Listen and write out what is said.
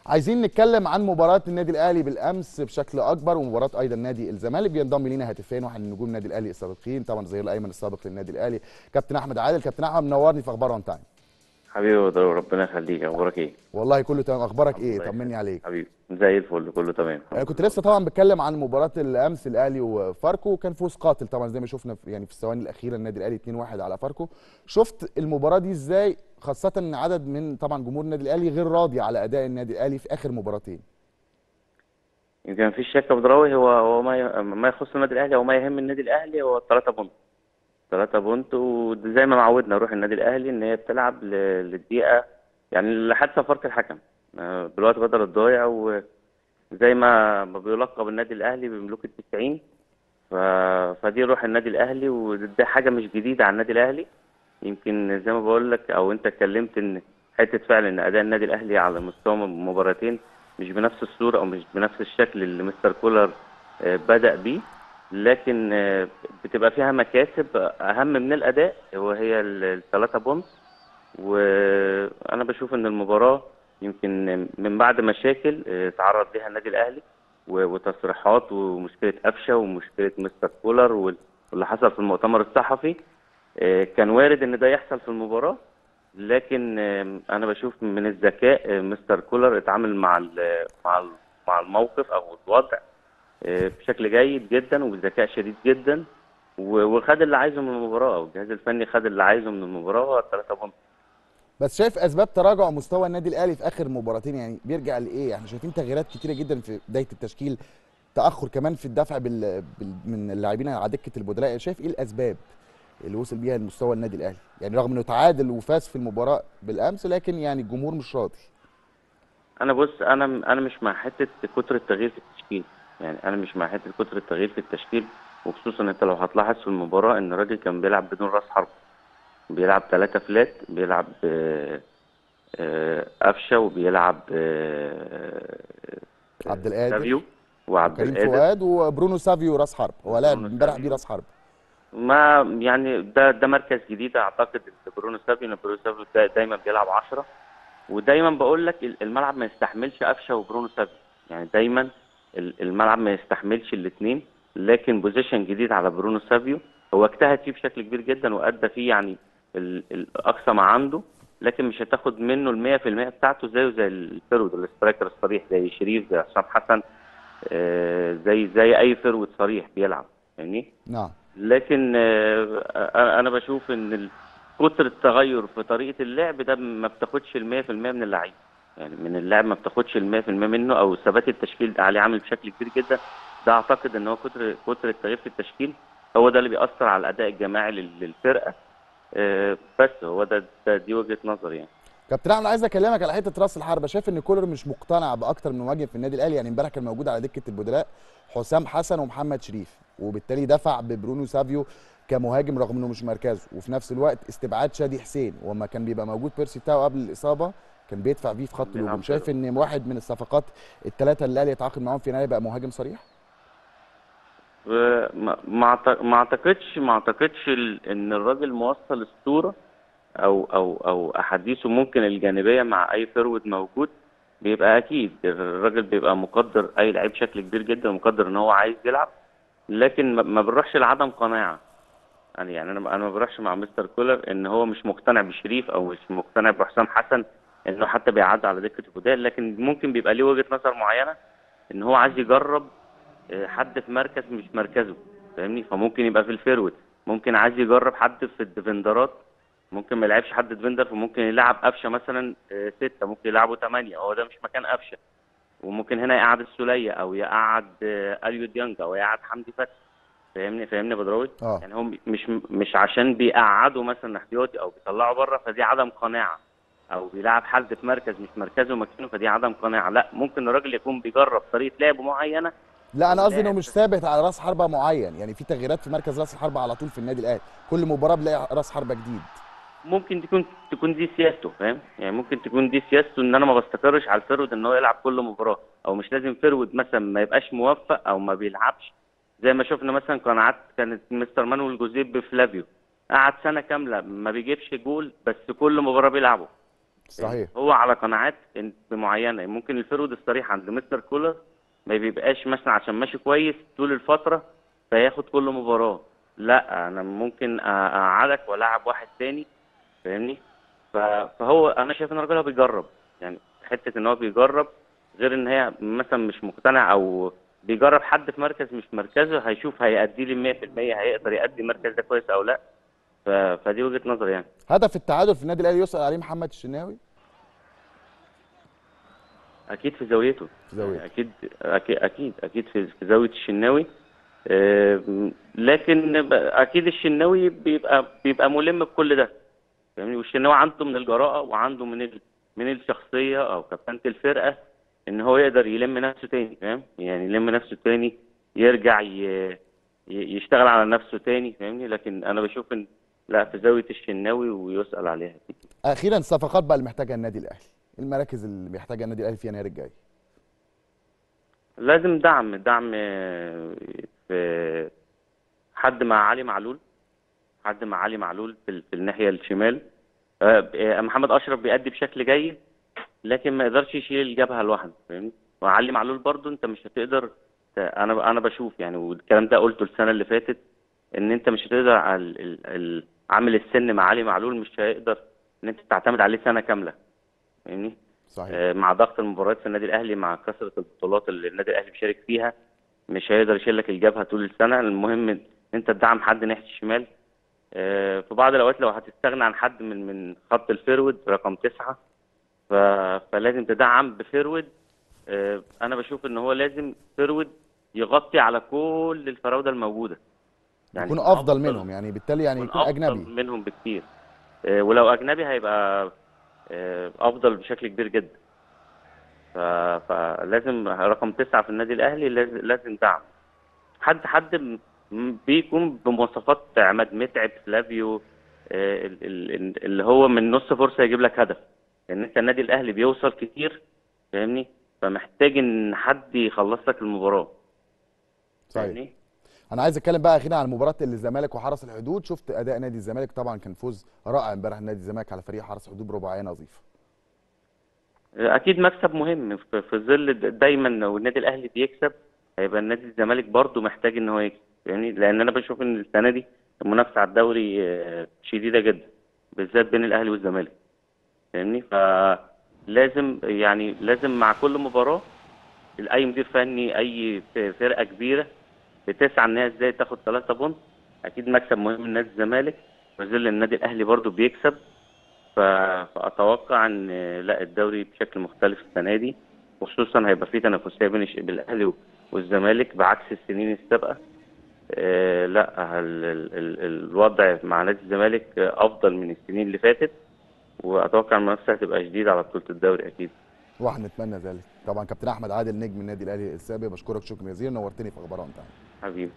عايزين نتكلم عن مباراه النادي الاهلي بالامس بشكل اكبر ومباراه ايضا نادي الزمالك بينضم لينا هاتفين واحد من نجوم النادي الاهلي السابقين طبعا الظهير الايمن السابق للنادي الاهلي كابتن احمد عادل كابتن احمد منورني في اخبار اون تايم حبيبي ودر ربنا يخليك اخبارك ايه والله كله تمام اخبارك ايه الله طمني عليك حبيبي زي الفل كله تمام انا كنت لسه طبعا بتكلم عن مباراه الامس الاهلي وفاركو وكان فوز قاتل طبعا زي ما شفنا في يعني في الثواني الاخيره النادي الاهلي 2-1 على فاركو شفت المباراه دي ازاي خاصه ان عدد من طبعا جمهور النادي الاهلي غير راضي على اداء النادي الاهلي في اخر مباراتين يمكن مفيش شك يا بدراوي هو هو ما ي- ما يخص النادي الاهلي او ما يهم النادي الاهلي هو الثلاثه بونت ثلاثة بونت وزي ما معودنا نروح النادي الاهلي ان هي بتلعب ل- للدقيقه يعني لحد صفاره الحكم آه، بالوقت بدل الضايع وزي ما ما بيلقب النادي الاهلي بملوك التسعين ف... فدي روح النادي الاهلي وده حاجه مش جديده على النادي الاهلي يمكن زي ما بقول لك او انت اتكلمت ان حته فعلا ان اداء النادي الاهلي على مستوى مباراتين مش بنفس الصوره او مش بنفس الشكل اللي مستر كولر آه، بدا بيه لكن آه، بتبقى فيها مكاسب اهم من الاداء وهي الثلاثه بونت وانا بشوف ان المباراه يمكن من بعد مشاكل آه، تعرض لها النادي الاهلي و- وتصريحات ومشكله قفشه ومشكله مستر كولر وال- واللي حصل في المؤتمر الصحفي آه، كان وارد ان ده يحصل في المباراه لكن آه، انا بشوف من الذكاء آه، مستر كولر اتعامل مع ال- مع ال- مع الموقف او الوضع آه، بشكل جيد جدا وبذكاء شديد جدا و- وخد اللي عايزه من المباراه والجهاز الفني خد اللي عايزه من المباراه هو الثلاثه بونت بس شايف اسباب تراجع مستوى النادي الاهلي في اخر مباراتين يعني بيرجع لايه احنا شايفين تغييرات كتيره جدا في بدايه التشكيل تاخر كمان في الدفع بال... بال... من اللاعبين على دكه البدلاء شايف ايه الاسباب اللي وصل بيها لمستوى النادي الاهلي يعني رغم انه تعادل وفاز في المباراه بالامس لكن يعني الجمهور مش راضي انا بص انا انا مش مع حته كتر التغيير في التشكيل يعني انا مش مع حته كتر التغيير في التشكيل وخصوصا انت لو هتلاحظ في المباراه ان الراجل كان بيلعب بدون راس حرب بيلعب ثلاثة فلات بيلعب آه، آه، قفشه وبيلعب آه، آه، عبد القادر سافيو وعبد كريم القادر فؤاد وبرونو سافيو راس حرب هو لعب برونو امبارح سافيو. بيه راس حرب ما يعني ده ده مركز جديد اعتقد برونو سافيو إن برونو سافيو دا- دايما بيلعب 10 ودايما بقول لك ال- الملعب ما يستحملش قفشه وبرونو سافيو يعني دايما ال- الملعب ما يستحملش الاثنين لكن بوزيشن جديد على برونو سافيو هو اجتهد فيه بشكل كبير جدا وادى فيه يعني ال- ال- اقصى ما عنده لكن مش هتاخد منه ال 100% بتاعته زيه زي الفيرود السترايكر الصريح زي شريف زي حسام حسن آه، زي زي اي فيرود صريح بيلعب يعني نعم لكن آه، انا بشوف ان ال- كتر التغير في طريقه اللعب ده ما بتاخدش ال 100% من اللعيب يعني من اللاعب ما بتاخدش ال 100% منه او ثبات التشكيل ده عليه عامل بشكل كبير جدا ده اعتقد ان هو كتر كتر التغيير في التشكيل هو ده اللي بيأثر على الاداء الجماعي لل- للفرقه آه، بس هو ده, ده دي وجهه نظري يعني كابتن احمد عايز اكلمك على حته راس الحربه شايف ان كولر مش مقتنع باكتر من مهاجم في النادي الاهلي يعني امبارح كان موجود على دكه البدلاء حسام حسن ومحمد شريف وبالتالي دفع ببرونو سافيو كمهاجم رغم انه مش مركزه وفي نفس الوقت استبعاد شادي حسين وما كان بيبقى موجود بيرسي تاو قبل الاصابه كان بيدفع فيه في خط بيلعب الهجوم شايف حلو. ان واحد من الصفقات الثلاثه اللي الاهلي يتعاقد معاهم في يناير بقى مهاجم صريح ما ما أعت- ما اعتقدش ما اعتقدش ال- ان الراجل موصل الصوره او او او احاديثه ممكن الجانبيه مع اي فرود موجود بيبقى اكيد الراجل بيبقى مقدر اي لعيب بشكل كبير جدا ومقدر ان هو عايز يلعب لكن ما- ما بنروحش لعدم قناعه يعني يعني انا انا ما بروحش مع مستر كولر ان هو مش مقتنع بشريف او مش مقتنع بحسام حسن انه حتى بيعدي على دكه البدال لكن ممكن بيبقى ليه وجهه نظر معينه ان هو عايز يجرب آه، حد في مركز مش مركزه فاهمني فممكن يبقى في الفيرود ممكن عايز يجرب حد في الديفندرات ممكن ما يلعبش حد ديفندر فممكن يلعب قفشه مثلا آه، ستة ممكن يلعبه ثمانية هو ده مش مكان قفشه وممكن هنا يقعد السولية او يقعد آه، اليو ديانج او يقعد حمدي فتحي فاهمني فاهمني يا بدراوي اه يعني هو مش مش عشان بيقعدوا مثلا احتياطي او بيطلعوا بره فدي عدم قناعه او بيلعب حد في مركز مش مركزه ومكانه فدي عدم قناعه لا ممكن الراجل يكون بيجرب طريقه لعب معينه لا انا قصدي انه لاعب. مش ثابت على راس حربه معين يعني في تغييرات في مركز راس الحربه على طول في النادي الاهلي كل مباراه بلاقي راس حربه جديد ممكن تكون تكون دي سياسته فاهم يعني ممكن تكون دي سياسته ان انا ما بستقرش على الفرود ان هو يلعب كل مباراه او مش لازم فرود مثلا ما يبقاش موفق او ما بيلعبش زي ما شفنا مثلا قناعات كانت مستر مانويل جوزيب بفلافيو قعد سنه كامله ما بيجيبش جول بس كل مباراه بيلعبه صحيح هو على قناعات إن- معينه ممكن الفرود الصريح عند مستر كولر ما بيبقاش مثلا عشان ماشي كويس طول الفتره فياخد كل مباراه لا انا ممكن أ- اقعدك والعب واحد تاني فاهمني ف- فهو انا شايف ان الراجل هو بيجرب يعني حته ان هو بيجرب غير ان هي مثلا مش مقتنع او بيجرب حد في مركز مش مركزه هيشوف هيأدي لي 100% هيقدر يأدي المركز ده كويس او لا ف... فدي وجهة نظري يعني هدف التعادل في النادي الاهلي يسأل عليه محمد الشناوي اكيد في زاويته في زاويته. يعني اكيد اكيد اكيد اكيد في في زاويه الشناوي آم، لكن ب- اكيد الشناوي بيبقى بيبقى ملم بكل ده فاهمني والشناوي عنده من الجراءه وعنده من ال... من الشخصيه او كابتنه الفرقه ان هو يقدر يلم نفسه تاني فاهم يعني يلم نفسه تاني يرجع ي... ي- يشتغل على نفسه تاني فاهمني لكن انا بشوف ان لا في زاويه الشناوي ويسأل عليها اكيد اخيرا الصفقات بقى اللي محتاجها النادي الاهلي المراكز اللي بيحتاجها النادي الاهلي في يناير الجاي لازم دعم دعم آه، في حد مع علي معلول حد مع علي معلول في, ال- في الناحية الشمال آه، آه، محمد أشرف بيأدي بشكل جيد لكن ما يقدرش يشيل الجبهة لوحده فاهمني وعلي معلول برضو انت مش هتقدر ت- انا انا بشوف يعني والكلام ده قلته السنة اللي فاتت ان انت مش هتقدر على ال- ال- ال- عامل السن مع علي معلول مش هيقدر ان انت تعتمد عليه سنة كاملة فاهمني صحيح آه، مع ضغط المباريات في النادي الاهلي مع كثره البطولات اللي النادي الاهلي بيشارك فيها مش هيقدر يشيل لك الجبهه طول السنه المهم ان انت تدعم حد ناحيه الشمال آه، في بعض الاوقات لو هتستغنى عن حد من من خط الفيرود رقم تسعة ف... فلازم تدعم بفيرود آه، انا بشوف ان هو لازم فيرود يغطي على كل الفراوده الموجوده يكون افضل منهم يعني بالتالي يعني يكون يكون أفضل اجنبي منهم بكتير آه، ولو أجنبي هيبقى آه، أفضل بشكل كبير جدا ف- فلازم رقم تسعة في النادي الأهلي لاز- لازم دعم حد حد م- م- بيكون بمواصفات عماد متعب فلافيو آه، ال- ال- اللي هو من نص فرصة يجيب لك هدف لأن أنت النادي الأهلي بيوصل كتير فاهمني فمحتاج إن حد يخلص لك المباراة صحيح فاهمني انا عايز اتكلم بقى اخيرا عن مباراه الزمالك وحرس الحدود شفت اداء نادي الزمالك طبعا كان فوز رائع امبارح نادي الزمالك على فريق حرس الحدود برباعيه نظيفه اكيد مكسب مهم في في ظل د- دايما لو النادي الاهلي بيكسب هيبقى النادي الزمالك برضه محتاج ان هو يكسب يعني لان انا بشوف ان السنه دي المنافسه على الدوري آه، شديده جدا بالذات بين الاهلي والزمالك فاهمني فلازم يعني لازم مع كل مباراه اي مدير فني اي ف- فرقه كبيره بتسعى ان هي ازاي تاخد ثلاثة بونت اكيد مكسب مهم لنادي الزمالك في ظل النادي الاهلي برضه بيكسب ف- فاتوقع ان لا الدوري بشكل مختلف السنه دي وخصوصا هيبقى فيه تنافسيه بين الش- بين الاهلي والزمالك بعكس السنين السابقه آه لا ال ال ال الوضع مع نادي الزمالك افضل من السنين اللي فاتت واتوقع المنافسه هتبقى شديده على بطوله الدوري اكيد واحنا نتمنى ذلك طبعا كابتن احمد عادل نجم النادي الاهلي السابق بشكرك شكرا جزيلا نورتني في اخبار اون تايم حبيبي